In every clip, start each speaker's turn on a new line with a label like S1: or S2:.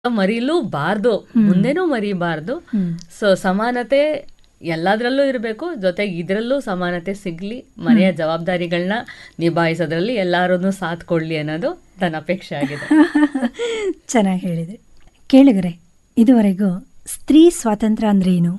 S1: ಮರೀಲೂಬಾರ್ದು ಮುಂದೆನೂ ಮರಿಬಾರ್ದು ಸೊ ಸಮಾನತೆ ಎಲ್ಲದರಲ್ಲೂ ಇರಬೇಕು ಜೊತೆಗೆ ಇದರಲ್ಲೂ ಸಮಾನತೆ ಸಿಗ್ಲಿ ಮನೆಯ ಜವಾಬ್ದಾರಿಗಳನ್ನ ನಿಭಾಯಿಸೋದ್ರಲ್ಲಿ ಎಲ್ಲರೂ ಸಾಥ್ ಕೊಡ್ಲಿ ಅನ್ನೋದು ನನ್ನ ಅಪೇಕ್ಷೆ ಆಗಿದೆ
S2: ಚೆನ್ನಾಗಿ ಹೇಳಿದೆ ಕೇಳಿಗರೆ ಇದುವರೆಗೂ ಸ್ತ್ರೀ ಸ್ವಾತಂತ್ರ್ಯ ಅಂದ್ರೆ ಏನು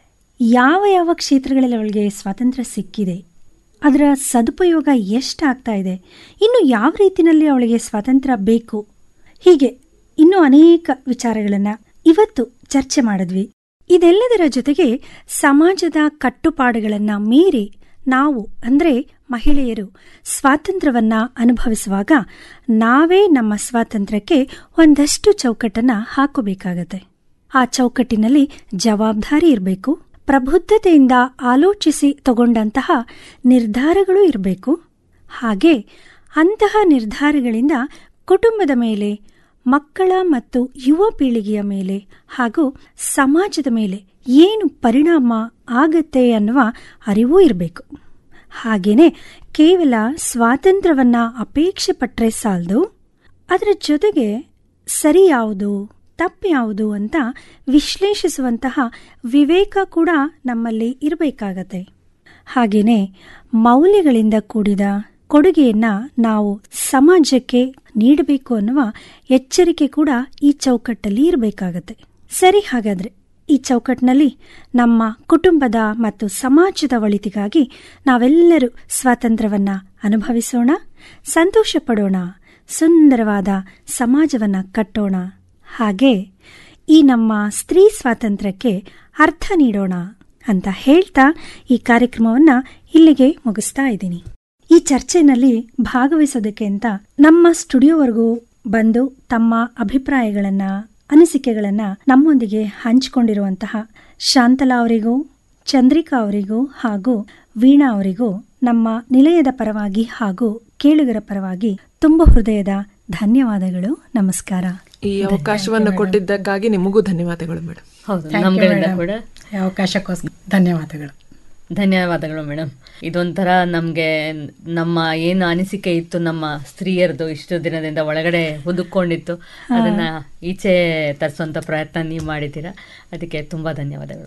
S2: ಯಾವ ಯಾವ ಕ್ಷೇತ್ರಗಳಲ್ಲಿ ಅವಳಿಗೆ ಸ್ವಾತಂತ್ರ್ಯ ಸಿಕ್ಕಿದೆ ಅದರ ಸದುಪಯೋಗ ಎಷ್ಟಾಗ್ತಾ ಇದೆ ಇನ್ನು ಯಾವ ರೀತಿಯಲ್ಲಿ ಅವಳಿಗೆ ಸ್ವಾತಂತ್ರ್ಯ ಬೇಕು ಹೀಗೆ ಇನ್ನೂ ಅನೇಕ ವಿಚಾರಗಳನ್ನು ಇವತ್ತು ಚರ್ಚೆ ಮಾಡಿದ್ವಿ ಇದೆಲ್ಲದರ ಜೊತೆಗೆ ಸಮಾಜದ ಕಟ್ಟುಪಾಡುಗಳನ್ನು ಮೀರಿ ನಾವು ಅಂದರೆ ಮಹಿಳೆಯರು ಸ್ವಾತಂತ್ರ್ಯವನ್ನ ಅನುಭವಿಸುವಾಗ ನಾವೇ ನಮ್ಮ ಸ್ವಾತಂತ್ರ್ಯಕ್ಕೆ ಒಂದಷ್ಟು ಚೌಕಟ್ಟನ್ನ ಹಾಕೋಬೇಕಾಗತ್ತೆ ಆ ಚೌಕಟ್ಟಿನಲ್ಲಿ ಜವಾಬ್ದಾರಿ ಇರಬೇಕು ಪ್ರಬುದ್ಧತೆಯಿಂದ ಆಲೋಚಿಸಿ ತಗೊಂಡಂತಹ ನಿರ್ಧಾರಗಳು ಇರಬೇಕು ಹಾಗೆ ಅಂತಹ ನಿರ್ಧಾರಗಳಿಂದ ಕುಟುಂಬದ ಮೇಲೆ ಮಕ್ಕಳ ಮತ್ತು ಯುವ ಪೀಳಿಗೆಯ ಮೇಲೆ ಹಾಗೂ ಸಮಾಜದ ಮೇಲೆ ಏನು ಪರಿಣಾಮ ಆಗತ್ತೆ ಅನ್ನುವ ಅರಿವೂ ಇರಬೇಕು ಹಾಗೇನೆ ಕೇವಲ ಸ್ವಾತಂತ್ರ್ಯವನ್ನ ಅಪೇಕ್ಷೆ ಪಟ್ರೆ ಸಾಲದು ಅದರ ಜೊತೆಗೆ ಸರಿ ಯಾವುದು ತಪ್ಪು ಯಾವುದು ಅಂತ ವಿಶ್ಲೇಷಿಸುವಂತಹ ವಿವೇಕ ಕೂಡ ನಮ್ಮಲ್ಲಿ ಇರಬೇಕಾಗತ್ತೆ ಹಾಗೇನೆ ಮೌಲ್ಯಗಳಿಂದ ಕೂಡಿದ ಕೊಡುಗೆಯನ್ನ ನಾವು ಸಮಾಜಕ್ಕೆ ನೀಡಬೇಕು ಅನ್ನುವ ಎಚ್ಚರಿಕೆ ಕೂಡ ಈ ಚೌಕಟ್ಟಲ್ಲಿ ಇರಬೇಕಾಗತ್ತೆ ಸರಿ ಹಾಗಾದ್ರೆ ಈ ಚೌಕಟ್ಟಿನಲ್ಲಿ ನಮ್ಮ ಕುಟುಂಬದ ಮತ್ತು ಸಮಾಜದ ಒಳಿತಿಗಾಗಿ ನಾವೆಲ್ಲರೂ ಸ್ವಾತಂತ್ರ್ಯವನ್ನ ಅನುಭವಿಸೋಣ ಸಂತೋಷ ಪಡೋಣ ಸುಂದರವಾದ ಸಮಾಜವನ್ನ ಕಟ್ಟೋಣ ಹಾಗೆ ಈ ನಮ್ಮ ಸ್ತ್ರೀ ಸ್ವಾತಂತ್ರ್ಯಕ್ಕೆ ಅರ್ಥ ನೀಡೋಣ ಅಂತ ಹೇಳ್ತಾ ಈ ಕಾರ್ಯಕ್ರಮವನ್ನ ಇಲ್ಲಿಗೆ ಮುಗಿಸ್ತಾ ಇದ್ದೀನಿ ಈ ಚರ್ಚೆನಲ್ಲಿ ಭಾಗವಹಿಸೋದಕ್ಕೆ ಅಂತ ನಮ್ಮ ಸ್ಟುಡಿಯೋವರೆಗೂ ಬಂದು ತಮ್ಮ ಅಭಿಪ್ರಾಯಗಳನ್ನ ಅನಿಸಿಕೆಗಳನ್ನ ನಮ್ಮೊಂದಿಗೆ ಹಂಚಿಕೊಂಡಿರುವಂತಹ ಶಾಂತಲಾ ಅವರಿಗೂ ಚಂದ್ರಿಕಾ ಅವರಿಗೂ ಹಾಗೂ ವೀಣಾ ಅವರಿಗೂ ನಮ್ಮ ನಿಲಯದ ಪರವಾಗಿ ಹಾಗೂ ಕೇಳುಗರ ಪರವಾಗಿ ತುಂಬ ಹೃದಯದ ಧನ್ಯವಾದಗಳು ನಮಸ್ಕಾರ
S3: ಈ ಅವಕಾಶವನ್ನು ಕೊಟ್ಟಿದ್ದಕ್ಕಾಗಿ ನಿಮಗೂ ಧನ್ಯವಾದಗಳು ಮೇಡಮ್
S1: ಹೌದು ನಮ್ಗಳಿಂದ ಕೂಡ
S4: ಈ ಅವಕಾಶಕ್ಕೋಸ್ಕರ ಧನ್ಯವಾದಗಳು
S1: ಧನ್ಯವಾದಗಳು ಮೇಡಮ್ ಇದೊಂಥರ ನಮಗೆ ನಮ್ಮ ಏನು ಅನಿಸಿಕೆ ಇತ್ತು ನಮ್ಮ ಸ್ತ್ರೀಯರದು ಇಷ್ಟು ದಿನದಿಂದ ಒಳಗಡೆ ಹುದುಕೊಂಡಿತ್ತು ಅದನ್ನ ಈಚೆ ತರಿಸುವಂತ ಪ್ರಯತ್ನ ನೀವು ಮಾಡಿದ್ದೀರಾ ಅದಕ್ಕೆ ತುಂಬಾ ಧನ್ಯವಾದಗಳು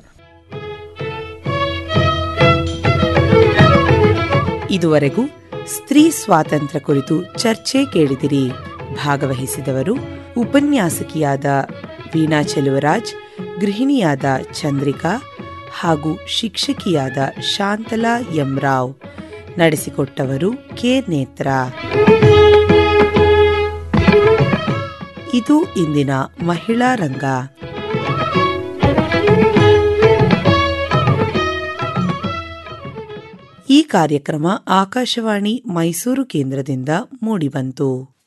S5: ಇದುವರೆಗೂ ಸ್ತ್ರೀ ಸ್ವಾತಂತ್ರ್ಯ ಕುರಿತು ಚರ್ಚೆ ಕೇಳಿದಿರಿ ಭಾಗವಹಿಸಿದವರು ಉಪನ್ಯಾಸಕಿಯಾದ ವೀಣಾ ಚೆಲುವರಾಜ್ ಗೃಹಿಣಿಯಾದ ಚಂದ್ರಿಕಾ ಹಾಗೂ ಶಿಕ್ಷಕಿಯಾದ ಶಾಂತಲಾ ಎಂರಾವ್ ನಡೆಸಿಕೊಟ್ಟವರು ಕೆ ನೇತ್ರ ಇದು ಇಂದಿನ ಮಹಿಳಾ ರಂಗ ಈ ಕಾರ್ಯಕ್ರಮ ಆಕಾಶವಾಣಿ ಮೈಸೂರು ಕೇಂದ್ರದಿಂದ ಮೂಡಿಬಂತು